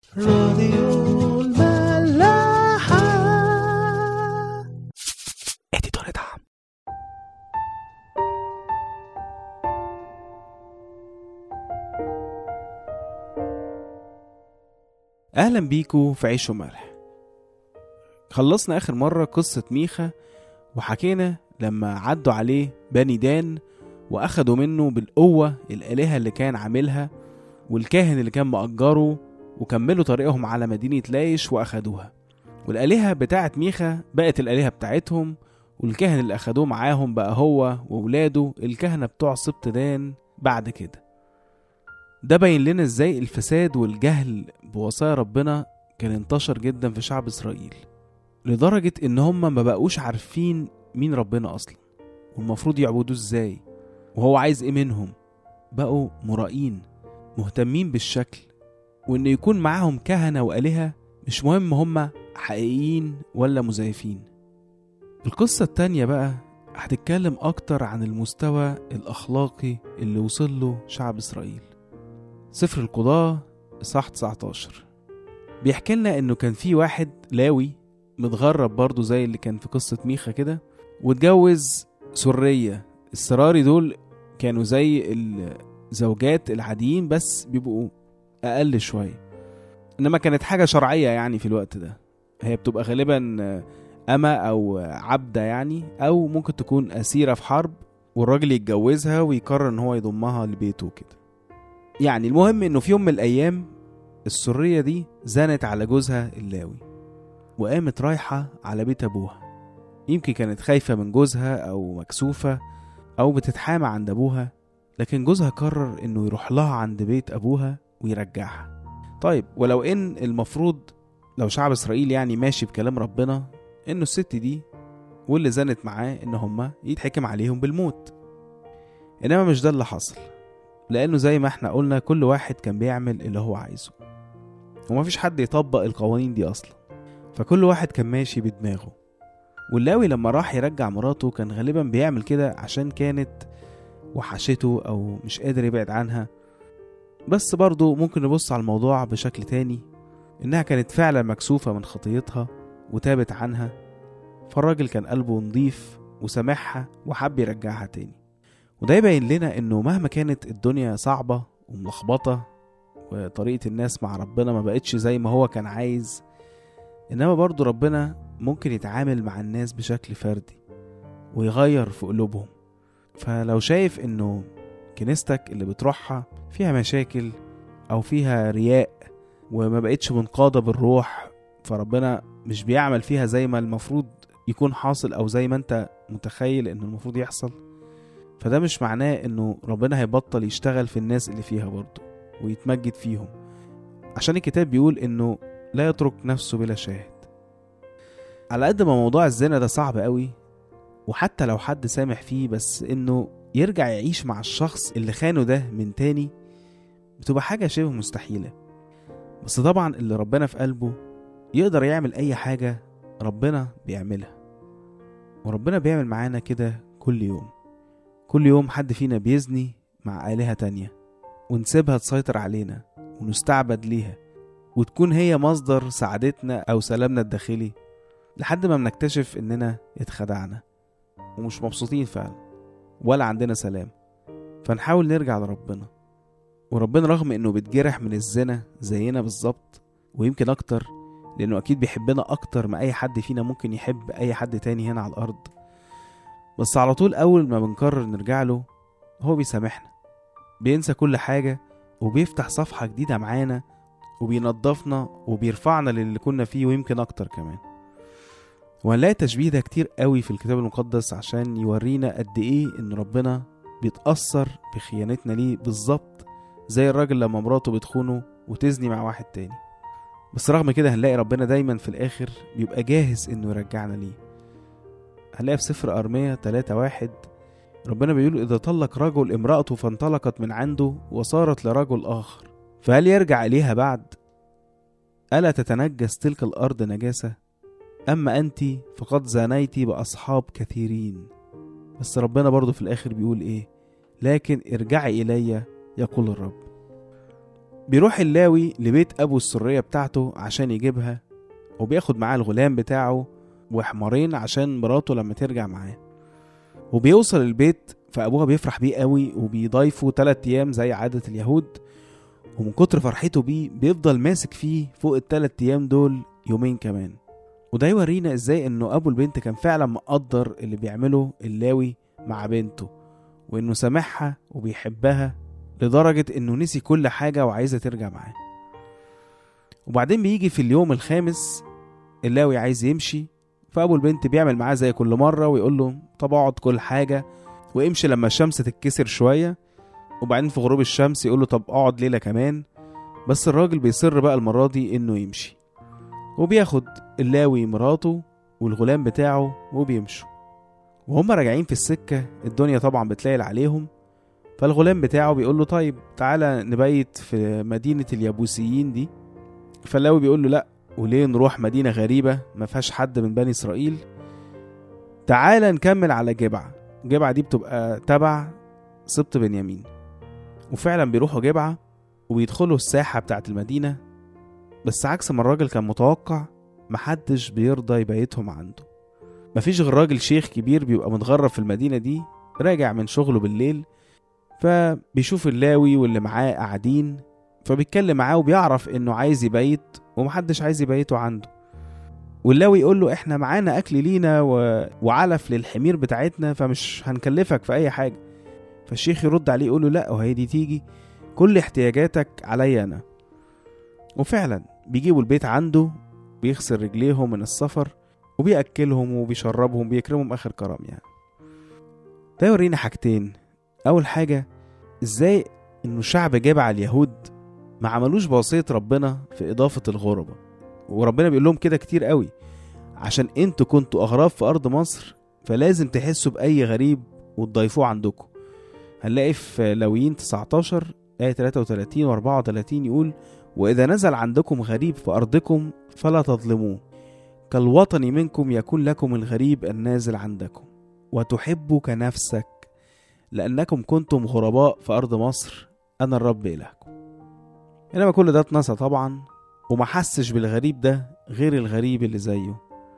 راديو الملاحة اديتور دعم اهلا بيكو في عيش وملح خلصنا اخر مرة قصة ميخا وحكينا لما عدوا عليه بني دان واخدوا منه بالقوة الالهة اللي كان عاملها والكاهن اللي كان مأجره وكملوا طريقهم على مدينة لايش وأخدوها والآلهة بتاعت ميخا بقت الآلهة بتاعتهم والكاهن اللي أخدوه معاهم بقى هو وولاده الكهنة بتوع سبط دان بعد كده ده باين لنا ازاي الفساد والجهل بوصايا ربنا كان انتشر جدا في شعب إسرائيل لدرجة إن هم ما بقوش عارفين مين ربنا أصلا والمفروض يعبدوه ازاي وهو عايز ايه منهم بقوا مرائين مهتمين بالشكل وإن يكون معاهم كهنة وآلهة مش مهم هما حقيقيين ولا مزيفين القصة التانية بقى هتتكلم أكتر عن المستوى الأخلاقي اللي وصل له شعب إسرائيل سفر القضاة إصحاح 19 بيحكي لنا إنه كان في واحد لاوي متغرب برضه زي اللي كان في قصة ميخا كده واتجوز سرية السراري دول كانوا زي الزوجات العاديين بس بيبقوا اقل شويه انما كانت حاجه شرعيه يعني في الوقت ده هي بتبقى غالبا اما او عبده يعني او ممكن تكون اسيره في حرب والراجل يتجوزها ويقرر ان هو يضمها لبيته كده يعني المهم انه في يوم من الايام السريه دي زنت على جوزها اللاوي وقامت رايحه على بيت ابوها يمكن كانت خايفه من جوزها او مكسوفه او بتتحامى عند ابوها لكن جوزها قرر انه يروح لها عند بيت ابوها ويرجعها طيب ولو ان المفروض لو شعب اسرائيل يعني ماشي بكلام ربنا انه الست دي واللي زنت معاه ان هما يتحكم عليهم بالموت انما مش ده اللي حصل لانه زي ما احنا قلنا كل واحد كان بيعمل اللي هو عايزه ومفيش حد يطبق القوانين دي اصلا فكل واحد كان ماشي بدماغه واللاوي لما راح يرجع مراته كان غالبا بيعمل كده عشان كانت وحشته او مش قادر يبعد عنها بس برضه ممكن نبص على الموضوع بشكل تاني إنها كانت فعلا مكسوفة من خطيتها وتابت عنها فالراجل كان قلبه نضيف وسامحها وحب يرجعها تاني وده يبين لنا إنه مهما كانت الدنيا صعبة وملخبطة وطريقة الناس مع ربنا ما بقتش زي ما هو كان عايز إنما برضه ربنا ممكن يتعامل مع الناس بشكل فردي ويغير في قلوبهم فلو شايف إنه كنيستك اللي بتروحها فيها مشاكل او فيها رياء وما بقتش منقادة بالروح فربنا مش بيعمل فيها زي ما المفروض يكون حاصل او زي ما انت متخيل انه المفروض يحصل فده مش معناه انه ربنا هيبطل يشتغل في الناس اللي فيها برضه ويتمجد فيهم عشان الكتاب بيقول انه لا يترك نفسه بلا شاهد على قد ما موضوع الزنا ده صعب قوي وحتى لو حد سامح فيه بس انه يرجع يعيش مع الشخص اللي خانه ده من تاني بتبقى حاجة شبه مستحيلة بس طبعا اللي ربنا في قلبه يقدر يعمل أي حاجة ربنا بيعملها وربنا بيعمل معانا كده كل يوم كل يوم حد فينا بيزني مع آلهة تانية ونسيبها تسيطر علينا ونستعبد ليها وتكون هي مصدر سعادتنا أو سلامنا الداخلي لحد ما بنكتشف إننا اتخدعنا ومش مبسوطين فعلا ولا عندنا سلام فنحاول نرجع لربنا وربنا رغم انه بيتجرح من الزنا زينا بالظبط ويمكن اكتر لانه اكيد بيحبنا اكتر ما اي حد فينا ممكن يحب اي حد تاني هنا على الارض بس على طول اول ما بنقرر نرجع له هو بيسامحنا بينسى كل حاجة وبيفتح صفحة جديدة معانا وبينضفنا وبيرفعنا للي كنا فيه ويمكن اكتر كمان وهنلاقي التشبيه ده كتير قوي في الكتاب المقدس عشان يورينا قد ايه ان ربنا بيتأثر بخيانتنا ليه بالظبط زي الراجل لما مراته بتخونه وتزني مع واحد تاني بس رغم كده هنلاقي ربنا دايما في الآخر بيبقى جاهز إنه يرجعنا ليه هنلاقي في سفر أرمية 3 واحد ربنا بيقول إذا طلق رجل امرأته فانطلقت من عنده وصارت لرجل آخر فهل يرجع إليها بعد؟ ألا تتنجس تلك الأرض نجاسة؟ أما أنت فقد زانيت بأصحاب كثيرين بس ربنا برضو في الآخر بيقول إيه؟ لكن ارجعي إلي يقول الرب بيروح اللاوي لبيت أبو السرية بتاعته عشان يجيبها وبياخد معاه الغلام بتاعه وحمارين عشان مراته لما ترجع معاه وبيوصل البيت فأبوها بيفرح بيه قوي وبيضيفه تلات أيام زي عادة اليهود ومن كتر فرحته بيه بيفضل ماسك فيه فوق التلات أيام دول يومين كمان وده يورينا ازاي انه ابو البنت كان فعلا مقدر اللي بيعمله اللاوي مع بنته وانه سامحها وبيحبها لدرجة انه نسي كل حاجة وعايزة ترجع معاه وبعدين بيجي في اليوم الخامس اللاوي عايز يمشي فابو البنت بيعمل معاه زي كل مرة ويقول له طب اقعد كل حاجة وامشي لما الشمس تتكسر شوية وبعدين في غروب الشمس يقول له طب اقعد ليلة كمان بس الراجل بيصر بقى المرة دي انه يمشي وبياخد اللاوي مراته والغلام بتاعه وبيمشوا وهم راجعين في السكة الدنيا طبعا بتليل عليهم فالغلام بتاعه بيقول له طيب تعالى نبيت في مدينة اليابوسيين دي فاللاوي بيقول له لا وليه نروح مدينة غريبة ما فيهاش حد من بني إسرائيل تعالى نكمل على جبعة جبعة دي بتبقى تبع سبط بنيامين وفعلا بيروحوا جبعة وبيدخلوا الساحة بتاعت المدينة بس عكس ما الراجل كان متوقع محدش بيرضى يبيتهم عنده مفيش غير راجل شيخ كبير بيبقى متغرب في المدينة دي راجع من شغله بالليل فبيشوف اللاوي واللي معاه قاعدين فبيتكلم معاه وبيعرف انه عايز يبيت ومحدش عايز يبيته عنده واللاوي يقول له احنا معانا اكل لينا و... وعلف للحمير بتاعتنا فمش هنكلفك في اي حاجة فالشيخ يرد عليه يقول له لا وهي دي تيجي كل احتياجاتك عليا انا وفعلا بيجيبوا البيت عنده بيغسل رجليهم من السفر وبيأكلهم وبيشربهم بيكرمهم آخر كرم يعني ده يورينا حاجتين أول حاجة إزاي إنه شعب جابع اليهود ما عملوش بوصية ربنا في إضافة الغربة وربنا بيقول لهم كده كتير قوي عشان انتوا كنتوا أغراب في أرض مصر فلازم تحسوا بأي غريب وتضيفوه عندكم هنلاقي في لويين 19 آية 33 و 34 يقول وإذا نزل عندكم غريب في أرضكم فلا تظلموه كالوطن منكم يكون لكم الغريب النازل عندكم وتحبوا كنفسك لأنكم كنتم غرباء في أرض مصر أنا الرب إلهكم إنما كل ده اتنسى طبعا وما حسش بالغريب ده غير الغريب اللي زيه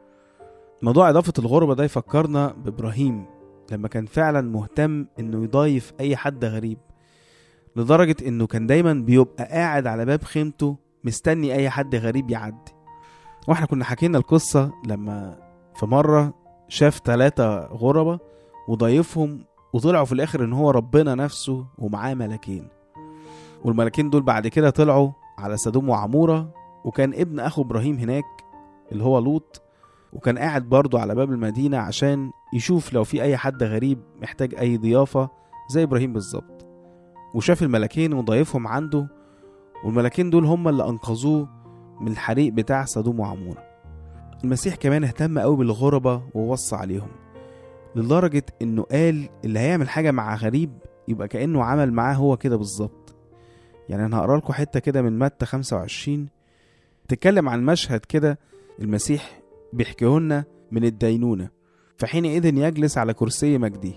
موضوع إضافة الغربة ده يفكرنا بإبراهيم لما كان فعلا مهتم إنه يضايف أي حد غريب لدرجة إنه كان دايما بيبقى قاعد على باب خيمته مستني أي حد غريب يعدي واحنا كنا حكينا القصة لما في مرة شاف ثلاثة غربة وضايفهم وطلعوا في الآخر إن هو ربنا نفسه ومعاه ملكين والملكين دول بعد كده طلعوا على سدوم وعمورة وكان ابن أخو إبراهيم هناك اللي هو لوط وكان قاعد برضه على باب المدينة عشان يشوف لو في أي حد غريب محتاج أي ضيافة زي إبراهيم بالظبط وشاف الملكين وضايفهم عنده والملكين دول هم اللي أنقذوه من الحريق بتاع سدوم وعمورة المسيح كمان اهتم قوي بالغربة ووصى عليهم لدرجة انه قال اللي هيعمل حاجة مع غريب يبقى كأنه عمل معاه هو كده بالظبط يعني انا هقرا لكم حتة كده من متى 25 تتكلم عن مشهد كده المسيح بيحكيهولنا من الدينونة فحينئذ يجلس على كرسي مجده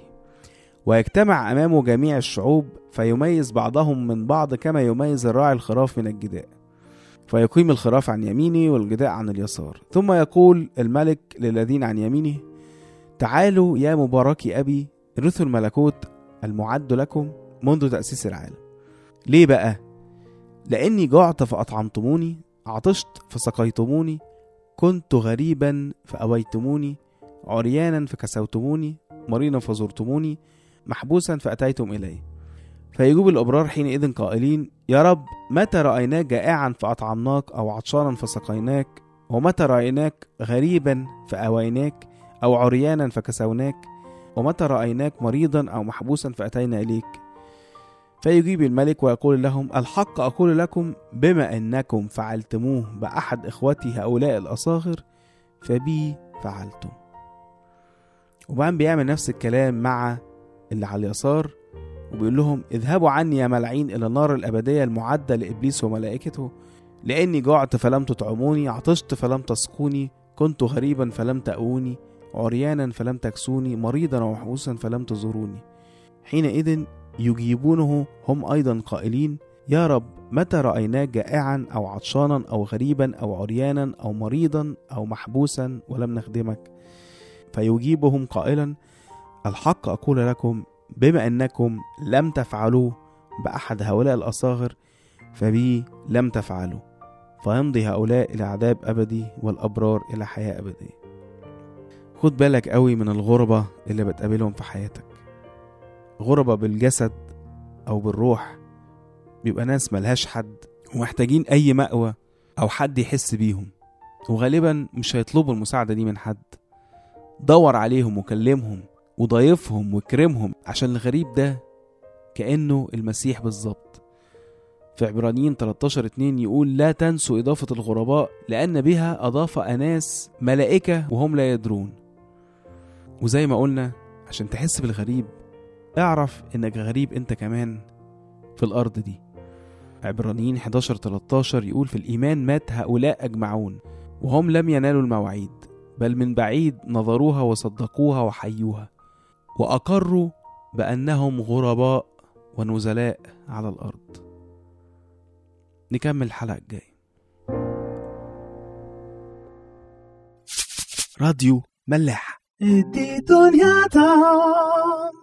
ويجتمع أمامه جميع الشعوب فيميز بعضهم من بعض كما يميز الراعي الخراف من الجداء فيقيم الخراف عن يمينه والجداء عن اليسار ثم يقول الملك للذين عن يمينه تعالوا يا مباركي أبي رثوا الملكوت المعد لكم منذ تأسيس العالم ليه بقى؟ لأني جعت فأطعمتموني عطشت فسقيتموني كنت غريبا فأويتموني عريانا فكسوتموني مريضا فزرتموني محبوسا فأتيتم إلي فيجوب الأبرار حينئذ قائلين يا رب متى رأيناك جائعا فأطعمناك أو عطشانا فسقيناك ومتى رأيناك غريبا فأويناك أو عريانا فكسوناك ومتى رأيناك مريضا أو محبوسا فأتينا إليك فيجيب الملك ويقول لهم الحق أقول لكم بما أنكم فعلتموه بأحد إخوتي هؤلاء الأصاغر فبي فعلتم وبعدين بيعمل نفس الكلام مع اللي على اليسار وبيقول لهم اذهبوا عني يا ملعين إلى النار الأبدية المعدة لإبليس وملائكته لأني جعت فلم تطعموني عطشت فلم تسقوني كنت غريبا فلم تأووني عريانا فلم تكسوني مريضا ومحبوسا فلم تزوروني حينئذ يجيبونه هم أيضا قائلين يا رب متى رأيناك جائعا أو عطشانا أو غريبا أو عريانا أو مريضا أو محبوسا ولم نخدمك فيجيبهم قائلا الحق أقول لكم بما أنكم لم تفعلوا بأحد هؤلاء الأصاغر فبي لم تفعلوا فيمضي هؤلاء إلى عذاب أبدي والأبرار إلى حياة أبدية خد بالك قوي من الغربة اللي بتقابلهم في حياتك غربة بالجسد أو بالروح بيبقى ناس ملهاش حد ومحتاجين أي مأوى أو حد يحس بيهم وغالبا مش هيطلبوا المساعدة دي من حد دور عليهم وكلمهم وضايفهم واكرمهم عشان الغريب ده كأنه المسيح بالظبط في عبرانيين 13 2 يقول لا تنسوا إضافة الغرباء لأن بها أضاف أناس ملائكة وهم لا يدرون وزي ما قلنا عشان تحس بالغريب اعرف إنك غريب أنت كمان في الأرض دي عبرانيين 11 13 يقول في الإيمان مات هؤلاء أجمعون وهم لم ينالوا المواعيد بل من بعيد نظروها وصدقوها وحيوها وأقروا بأنهم غرباء ونزلاء على الأرض نكمل الحلقة الجاية راديو ملاح دي دنيا تعم